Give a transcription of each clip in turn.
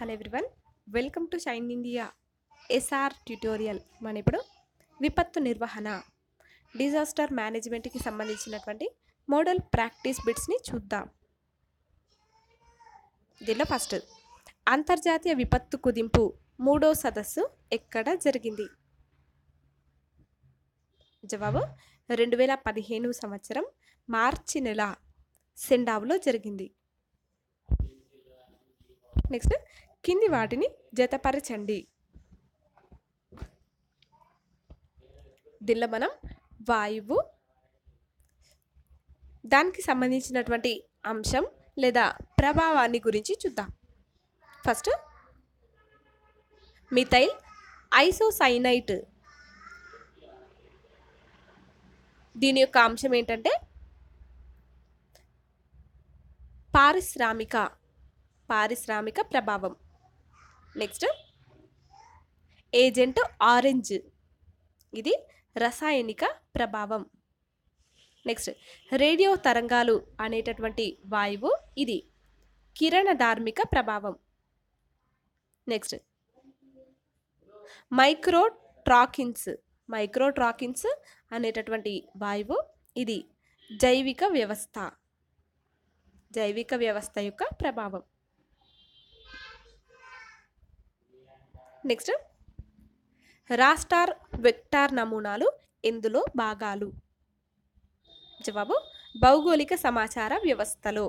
hello everyone welcome to Shine India SR tutorial మన ఇప్పుడు విపత్తు నిర్వహణ డిజాస్టర్ మేనేజ్మెంట్కి సంబంధించినటువంటి మోడల్ ప్రాక్టీస్ బిట్స్ని చూద్దాం దీనిలో ఫస్ట్ అంతర్జాతీయ విపత్తు కుదింపు మూడో సదస్సు ఎక్కడ జరిగింది జవాబు రెండు వేల పదిహేను సంవత్సరం మార్చి నెల సెండావులో జరిగింది నెక్స్ట్ కింది వాటిని జతపరచండి దీనిలో మనం వాయువు దానికి సంబంధించినటువంటి అంశం లేదా ప్రభావాన్ని గురించి చూద్దాం ఫస్ట్ మిథైల్ ఐసోసైనైట్ దీని యొక్క అంశం ఏంటంటే పారిశ్రామిక పారిశ్రామిక ప్రభావం నెక్స్ట్ ఏజెంట్ ఆరెంజ్ ఇది రసాయనిక ప్రభావం నెక్స్ట్ రేడియో తరంగాలు అనేటటువంటి వాయువు ఇది కిరణధార్మిక ప్రభావం నెక్స్ట్ మైక్రో ట్రాకిన్స్ మైక్రో ట్రాకిన్స్ అనేటటువంటి వాయువు ఇది జైవిక వ్యవస్థ జైవిక వ్యవస్థ యొక్క ప్రభావం నెక్స్ట్ రాస్టార్ వెక్టార్ నమూనాలు ఎందులో భాగాలు జవాబు భౌగోళిక సమాచార వ్యవస్థలో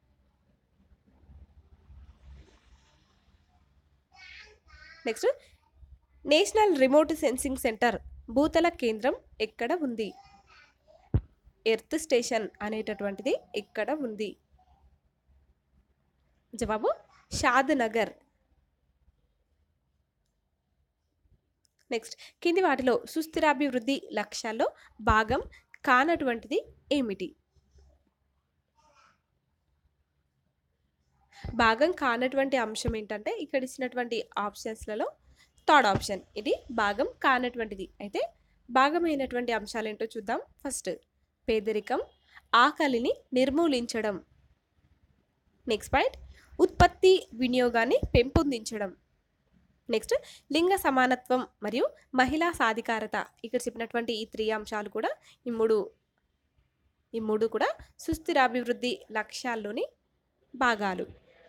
next national remote sensing centre భూతల కేంద్రం ఎక్కడ ఉంది ఎర్త్ స్టేషన్ అనేటటువంటిది ఎక్కడ ఉంది జవాబు షాద్ నగర్ నెక్స్ట్ కింది వాటిలో సుస్థిరాభివృద్ధి లక్ష్యాల్లో భాగం కానటువంటిది ఏమిటి భాగం కానటువంటి అంశం ఏంటంటే ఇక్కడ ఇచ్చినటువంటి ఆప్షన్స్లలో థర్డ్ ఆప్షన్ ఇది భాగం కానటువంటిది అయితే భాగమైనటువంటి అంశాలు ఏంటో చూద్దాం ఫస్ట్ పేదరికం ఆకలిని నిర్మూలించడం నెక్స్ట్ పాయింట్ ఉత్పత్తి వినియోగాన్ని పెంపొందించడం నెక్స్ట్ లింగ సమానత్వం మరియు మహిళా సాధికారత ఇక్కడ చెప్పినటువంటి ఈ త్రీ అంశాలు కూడా ఈ మూడు ఈ మూడు కూడా సుస్థిరాభివృద్ధి లక్ష్యాల్లోని భాగాలు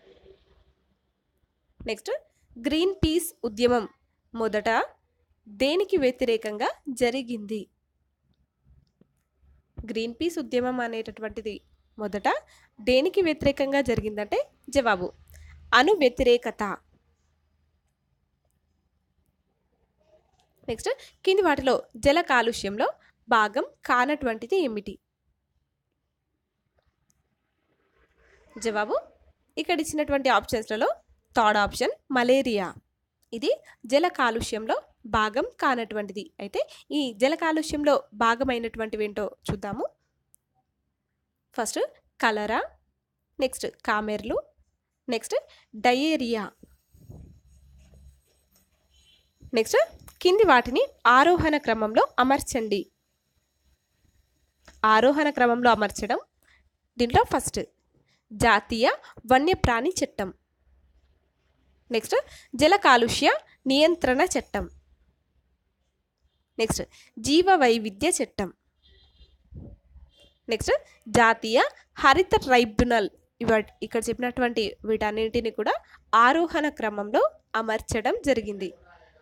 నెక్స్ట్ గ్రీన్ పీస్ ఉద్యమం మొదట దేనికి వ్యతిరేకంగా జరిగింది గ్రీన్ పీస్ ఉద్యమం అనేటటువంటిది మొదట దేనికి వ్యతిరేకంగా జరిగిందంటే జవాబు అను వ్యతిరేకత నెక్స్ట్ కింది వాటిలో జల కాలుష్యంలో భాగం కానటువంటిది ఏమిటి జవాబు ఇక్కడ ఇచ్చినటువంటి ఆప్షన్స్లలో థర్డ్ ఆప్షన్ మలేరియా ఇది జల కాలుష్యంలో భాగం కానటువంటిది అయితే ఈ జల కాలుష్యంలో భాగమైనటువంటివి ఏంటో చూద్దాము ఫస్ట్ కలరా నెక్స్ట్ కామెర్లు నెక్స్ట్ డయేరియా నెక్స్ట్ కింది వాటిని ఆరోహణ క్రమంలో అమర్చండి ఆరోహణ క్రమంలో అమర్చడం దీంట్లో ఫస్ట్ జాతీయ వన్యప్రాణి చట్టం నెక్స్ట్ జల కాలుష్య నియంత్రణ చట్టం నెక్స్ట్ జీవ వైవిధ్య చట్టం నెక్స్ట్ జాతీయ హరిత ట్రైబ్యునల్ ఇవ ఇక్కడ చెప్పినటువంటి వీటన్నింటిని కూడా ఆరోహణ క్రమంలో అమర్చడం జరిగింది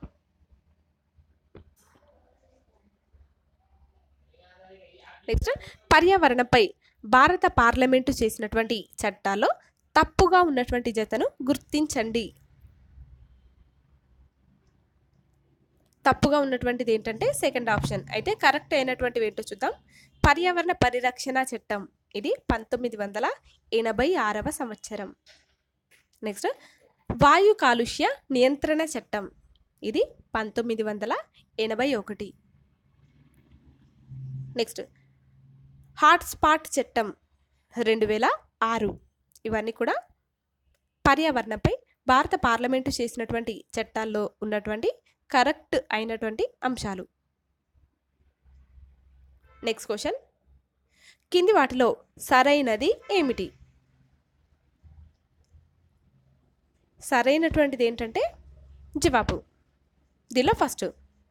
నెక్స్ట్ పర్యావరణపై భారత పార్లమెంటు చేసినటువంటి చట్టాల్లో తప్పుగా ఉన్నటువంటి జతను గుర్తించండి తప్పుగా ఉన్నటువంటిది ఏంటంటే సెకండ్ ఆప్షన్ అయితే కరెక్ట్ అయినటువంటివి ఏంటో చూద్దాం పర్యావరణ పరిరక్షణ చట్టం ఇది పంతొమ్మిది వందల ఎనభై ఆరవ సంవత్సరం నెక్స్ట్ వాయు కాలుష్య నియంత్రణ చట్టం ఇది పంతొమ్మిది వందల ఎనభై ఒకటి నెక్స్ట్ హాట్స్పాట్ చట్టం రెండు వేల ఆరు ఇవన్నీ కూడా పర్యావరణంపై భారత పార్లమెంటు చేసినటువంటి చట్టాల్లో ఉన్నటువంటి కరెక్ట్ అయినటువంటి అంశాలు నెక్స్ట్ క్వశ్చన్ కింది వాటిలో సరైనది ఏమిటి సరైనటువంటిది ఏంటంటే జవాబు దీనిలో ఫస్ట్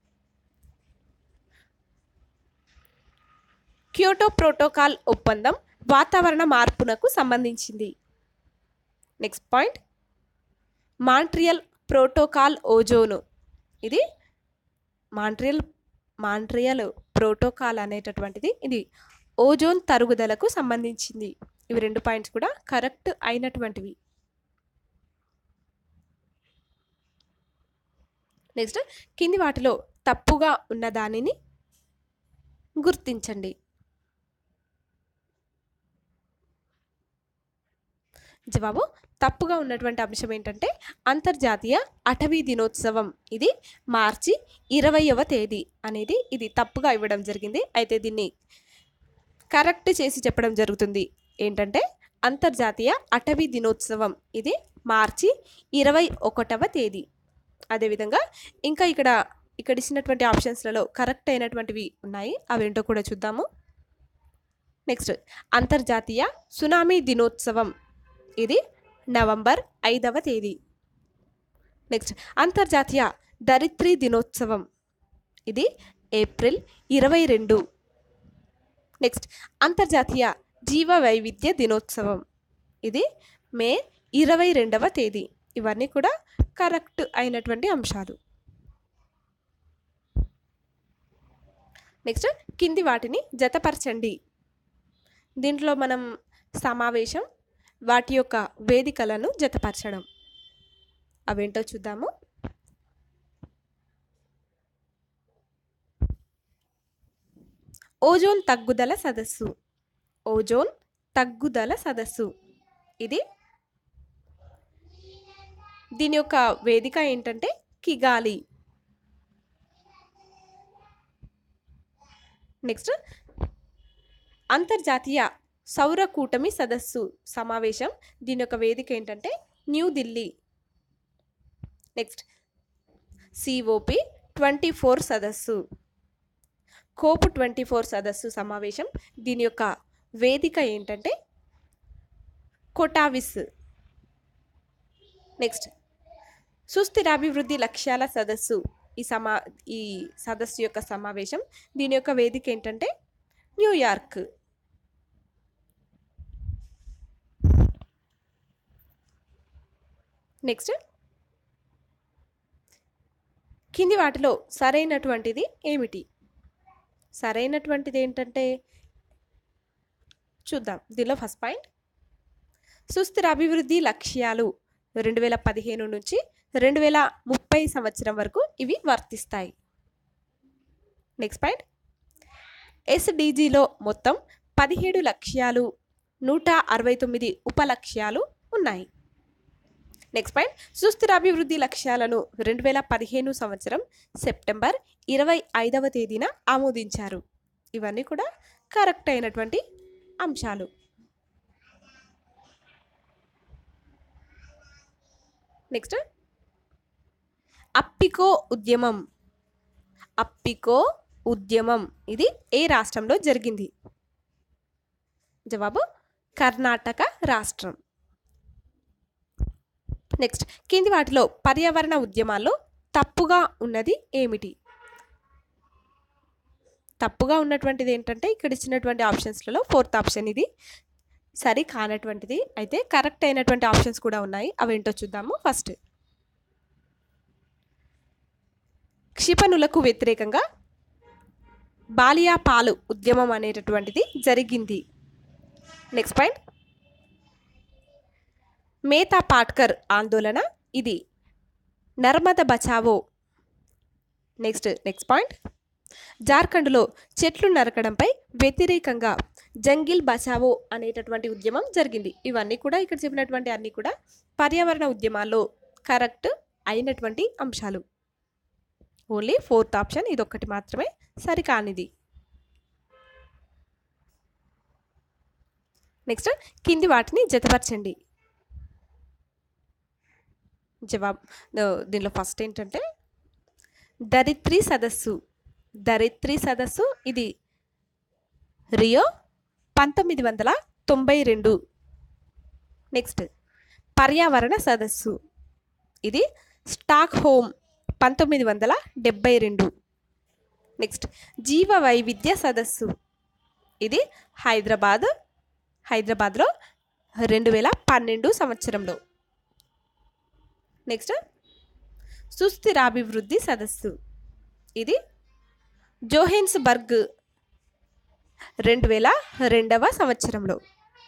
క్యోటో ప్రోటోకాల్ ఒప్పందం వాతావరణ మార్పునకు సంబంధించింది next point Montreal protocol ozone ఇది మాంట్రియల్ మాంట్రియల్ ప్రోటోకాల్ అనేటటువంటిది ఇది ఓజోన్ తరుగుదలకు సంబంధించింది ఇవి రెండు పాయింట్స్ కూడా కరెక్ట్ అయినటువంటివి నెక్స్ట్ కింది వాటిలో తప్పుగా ఉన్న దానిని గుర్తించండి జవాబు తప్పుగా ఉన్నటువంటి అంశం ఏంటంటే అంతర్జాతీయ అటవీ దినోత్సవం ఇది మార్చి ఇరవైవ తేదీ అనేది ఇది తప్పుగా ఇవ్వడం జరిగింది అయితే దీన్ని కరెక్ట్ చేసి చెప్పడం జరుగుతుంది ఏంటంటే అంతర్జాతీయ అటవీ దినోత్సవం ఇది మార్చి ఇరవై ఒకటవ తేదీ అదేవిధంగా ఇంకా ఇక్కడ ఇక్కడ ఇచ్చినటువంటి ఆప్షన్స్లలో కరెక్ట్ అయినటువంటివి ఉన్నాయి అవేంటో కూడా చూద్దాము నెక్స్ట్ అంతర్జాతీయ సునామీ దినోత్సవం ఇది నవంబర్ ఐదవ తేదీ నెక్స్ట్ అంతర్జాతీయ దరిత్రి దినోత్సవం ఇది ఏప్రిల్ ఇరవై రెండు నెక్స్ట్ అంతర్జాతీయ జీవ వైవిధ్య దినోత్సవం ఇది మే ఇరవై రెండవ తేదీ ఇవన్నీ కూడా కరెక్ట్ అయినటువంటి అంశాలు నెక్స్ట్ కింది వాటిని జతపరచండి దీంట్లో మనం సమావేశం వాటి యొక్క వేదికలను జతపరచడం అవేంటో చూద్దాము ఓజోన్ తగ్గుదల సదస్సు ఓజోన్ తగ్గుదల సదస్సు ఇది దీని యొక్క వేదిక ఏంటంటే కిగాలి నెక్స్ట్ అంతర్జాతీయ సౌర కూటమి సదస్సు సమావేశం దీని యొక్క వేదిక ఏంటంటే New Delhi next COP twenty four సదస్సు కోపు ట్వంటీ ఫోర్ సదస్సు సమావేశం దీని యొక్క వేదిక ఏంటంటే కొటావిస్ నెక్స్ట్ సుస్థిరాభివృద్ధి లక్ష్యాల సదస్సు ఈ సమా ఈ సదస్సు యొక్క సమావేశం దీని యొక్క వేదిక ఏంటంటే న్యూయార్క్ నెక్స్ట్ కింది వాటిలో సరైనటువంటిది ఏమిటి సరైనటువంటిది ఏంటంటే చూద్దాం దీనిలో ఫస్ట్ పాయింట్ సుస్థిర అభివృద్ధి లక్ష్యాలు రెండు వేల పదిహేను నుంచి రెండు వేల ముప్పై సంవత్సరం వరకు ఇవి వర్తిస్తాయి నెక్స్ట్ పాయింట్ ఎస్డిజిలో మొత్తం పదిహేడు లక్ష్యాలు నూట అరవై తొమ్మిది ఉపలక్ష్యాలు ఉన్నాయి నెక్స్ట్ పాయింట్ సుస్థిర అభివృద్ధి లక్ష్యాలను రెండు వేల పదిహేను సంవత్సరం సెప్టెంబర్ ఇరవై ఐదవ తేదీన ఆమోదించారు ఇవన్నీ కూడా కరెక్ట్ అయినటువంటి అంశాలు నెక్స్ట్ అప్పికో ఉద్యమం అప్పికో ఉద్యమం ఇది ఏ రాష్ట్రంలో జరిగింది జవాబు కర్ణాటక రాష్ట్రం నెక్స్ట్ కింది వాటిలో పర్యావరణ ఉద్యమాల్లో తప్పుగా ఉన్నది ఏమిటి తప్పుగా ఉన్నటువంటిది ఏంటంటే ఇక్కడ ఇచ్చినటువంటి ఆప్షన్స్లలో ఫోర్త్ ఆప్షన్ ఇది సరి కానటువంటిది అయితే కరెక్ట్ అయినటువంటి ఆప్షన్స్ కూడా ఉన్నాయి అవేంటో చూద్దాము ఫస్ట్ క్షిపణులకు వ్యతిరేకంగా బాలియా పాలు ఉద్యమం అనేటటువంటిది జరిగింది నెక్స్ట్ పాయింట్ మేతా పాట్కర్ ఆందోళన ఇది Narmada Bachao next next point జార్ఖండ్లో చెట్లు నరకడంపై వ్యతిరేకంగా జంగిల్ బచావో అనేటటువంటి ఉద్యమం జరిగింది ఇవన్నీ కూడా ఇక్కడ చెప్పినటువంటి అన్నీ కూడా పర్యావరణ ఉద్యమాల్లో కరెక్ట్ అయినటువంటి అంశాలు ఓన్లీ ఫోర్త్ ఆప్షన్ ఇదొక్కటి మాత్రమే సరికానిది నెక్స్ట్ కింది వాటిని జతపరచండి జవాబు ద- దీనిలో ఫస్ట్ ఏంటంటే దరిత్రి సదస్సు దరిత్రి సదస్సు ఇది రియో పంతొమ్మిది వందల తొంభై రెండు నెక్స్ట్ పర్యావరణ సదస్సు ఇది స్టాక్ హోమ్ పంతొమ్మిది వందల డెబ్బై రెండు నెక్స్ట్ జీవ వైవిధ్య సదస్సు ఇది హైదరాబాద్ హైదరాబాద్లో రెండు వేల పన్నెండు సంవత్సరంలో నెక్స్ట్ సుస్థిరాభివృద్ధి సదస్సు ఇది జోహెన్స్బర్గ్ రెండు వేల రెండవ సంవత్సరంలో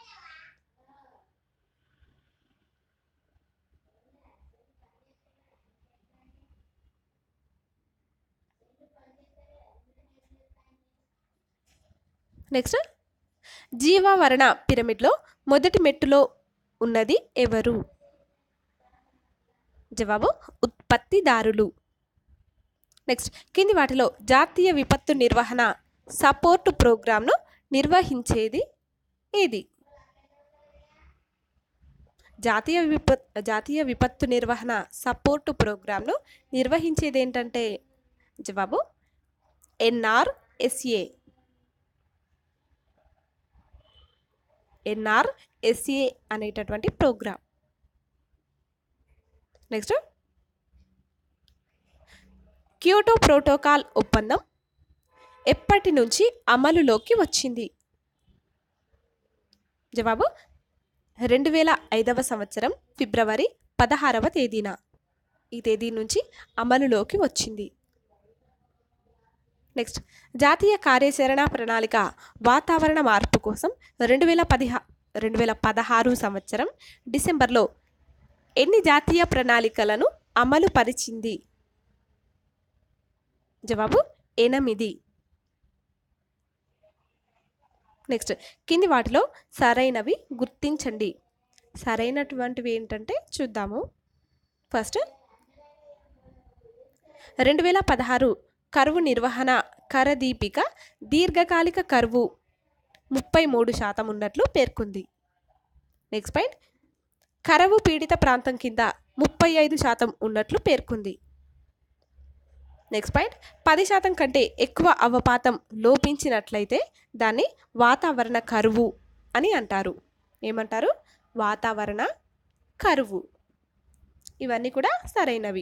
నెక్స్ట్ జీవావరణ పిరమిడ్లో మొదటి మెట్టులో ఉన్నది ఎవరు జవాబు ఉత్పత్తిదారులు నెక్స్ట్ కింది వాటిలో జాతీయ విపత్తు నిర్వహణ సపోర్ట్ ప్రోగ్రామ్ను నిర్వహించేది ఏది జాతీయ విపత్ జాతీయ విపత్తు నిర్వహణ సపోర్టు ప్రోగ్రామ్ను నిర్వహించేది ఏంటంటే జవాబు ఎన్ఆర్ఎస్ఏ ఎన్ఆర్ఎస్ఏ అనేటటువంటి ప్రోగ్రామ్ నెక్స్ట్ క్యోటో ప్రోటోకాల్ ఒప్పందం ఎప్పటి నుంచి అమలులోకి వచ్చింది జవాబు రెండు వేల ఐదవ సంవత్సరం ఫిబ్రవరి పదహారవ తేదీన ఈ తేదీ నుంచి అమలులోకి వచ్చింది నెక్స్ట్ జాతీయ కార్యాచరణ ప్రణాళిక వాతావరణ మార్పు కోసం రెండు వేల పదిహా రెండు వేల పదహారు సంవత్సరం డిసెంబర్లో ఎన్ని జాతీయ ప్రణాళికలను అమలు పరిచింది జవాబు ఎనిమిది నెక్స్ట్ కింది వాటిలో సరైనవి గుర్తించండి సరైనటువంటివి ఏంటంటే చూద్దాము ఫస్ట్ రెండు వేల పదహారు కరువు నిర్వహణ కరదీపిక దీర్ఘకాలిక కరువు ముప్పై మూడు శాతం ఉన్నట్లు పేర్కొంది నెక్స్ట్ పాయింట్ కరవు పీడిత ప్రాంతం కింద ముప్పై ఐదు శాతం ఉన్నట్లు పేర్కొంది నెక్స్ట్ పాయింట్ పది శాతం కంటే ఎక్కువ అవపాతం లోపించినట్లయితే దాన్ని వాతావరణ కరువు అని అంటారు ఏమంటారు వాతావరణ కరువు ఇవన్నీ కూడా సరైనవి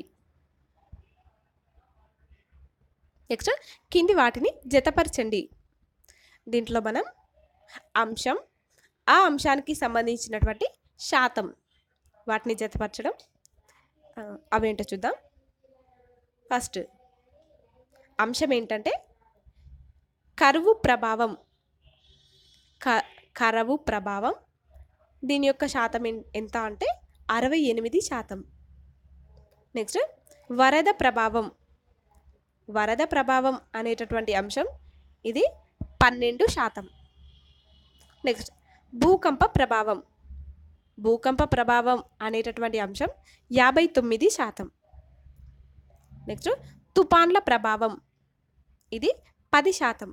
నెక్స్ట్ కింది వాటిని జతపరచండి దీంట్లో మనం అంశం ఆ అంశానికి సంబంధించినటువంటి శాతం వాటిని జతపరచడం ఆ, అవేంటో చూద్దాం ఫస్ట్ అంశం ఏంటంటే కరువు ప్రభావం క కరువు ప్రభావం దీని యొక్క శాతం ఎన్- ఎంత అంటే అరవై ఎనిమిది శాతం నెక్స్ట్ వరద ప్రభావం వరద ప్రభావం అనేటటువంటి అంశం ఇది పన్నెండు శాతం నెక్స్ట్ భూకంప ప్రభావం భూకంప ప్రభావం అనేటటువంటి అంశం యాభై తొమ్మిది శాతం నెక్స్ట్ తుఫాన్ల ప్రభావం ఇది పది శాతం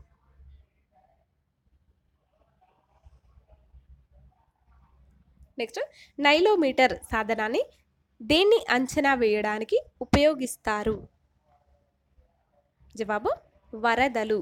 నెక్స్ట్ నైలోమీటర్ సాధనాన్ని దేన్ని అంచనా వేయడానికి ఉపయోగిస్తారు జవాబు వరదలు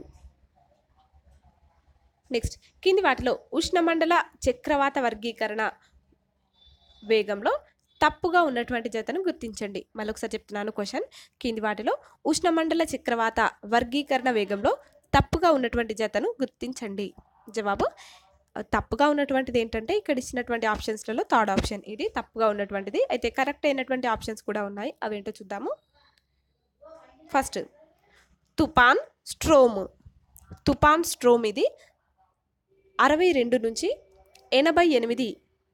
నెక్స్ట్ కింది వాటిలో ఉష్ణమండల చక్రవాత వర్గీకరణ వేగంలో తప్పుగా ఉన్నటువంటి జతను గుర్తించండి మళ్ళొకసారి చెప్తున్నాను క్వశ్చన్ కింది వాటిలో ఉష్ణమండల చక్రవాత వర్గీకరణ వేగంలో తప్పుగా ఉన్నటువంటి జతను గుర్తించండి జవాబు ఆ, తప్పుగా ఉన్నటువంటిది ఏంటంటే ఇక్కడ ఇచ్చినటువంటి ఆప్షన్స్లలో థర్డ్ ఆప్షన్ ఇది తప్పుగా ఉన్నటువంటిది అయితే కరెక్ట్ అయినటువంటి ఆప్షన్స్ కూడా ఉన్నాయి అవేంటో చూద్దాము ఫస్ట్ తుపాన్ స్ట్రోమ్ తుపాన్ స్ట్రోమ్ ఇది అరవై రెండు నుంచి ఎనభై ఎనిమిది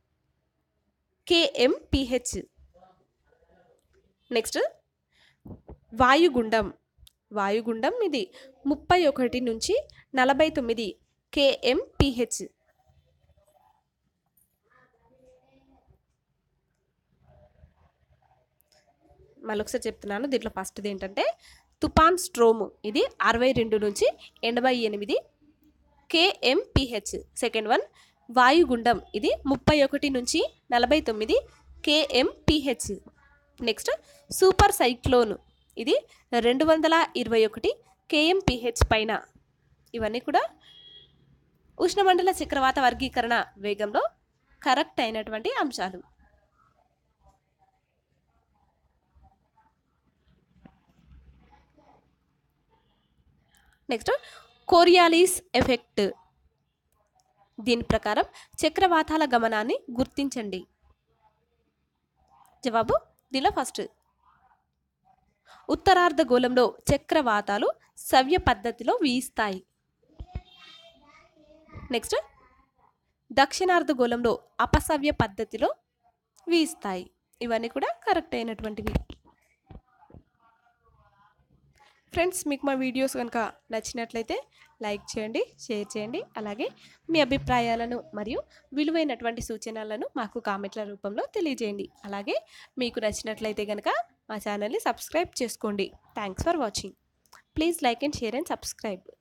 కేఎంపిహెచ్ నెక్స్ట్ వాయుగుండం వాయుగుండం ఇది ముప్పై ఒకటి నుంచి నలభై తొమ్మిది కేఎంపిహెచ్ మళ్ళొకసారి చెప్తున్నాను దీంట్లో ఫస్ట్ది ఏంటంటే తుపాన్ స్ట్రోమ్ ఇది అరవై రెండు నుంచి ఎనభై ఎనిమిది కేఎంపిహెచ్ సెకండ్ వన్ వాయుగుండం ఇది ముప్పై ఒకటి నుంచి నలభై తొమ్మిది కేఎంపిహెచ్ నెక్స్ట్ సూపర్ సైక్లోన్ ఇది రెండు వందల ఇరవై ఒకటి కేఎంపిహెచ్ పైన ఇవన్నీ కూడా ఉష్ణమండల చక్రవాత వర్గీకరణ వేగంలో కరెక్ట్ అయినటువంటి అంశాలు నెక్స్ట్ కోరియాలిస్ ఎఫెక్ట్ దీని ప్రకారం చక్రవాతాల గమనాన్ని గుర్తించండి జవాబు దీనిలో ఫస్ట్ ఉత్తరార్ధగోళంలో చక్రవాతాలు సవ్య పద్ధతిలో వీస్తాయి నెక్స్ట్ దక్షిణార్ధగోళంలో అపసవ్య పద్ధతిలో వీస్తాయి ఇవన్నీ కూడా కరెక్ట్ అయినటువంటివి ఫ్రెండ్స్ మీకు మా వీడియోస్ కనుక నచ్చినట్లయితే లైక్ చేయండి షేర్ చేయండి అలాగే మీ అభిప్రాయాలను మరియు విలువైనటువంటి సూచనలను మాకు కామెంట్ల రూపంలో తెలియజేయండి అలాగే మీకు నచ్చినట్లయితే కనుక మా ఛానల్ని సబ్స్క్రైబ్ చేసుకోండి thanks for watching please like and share and subscribe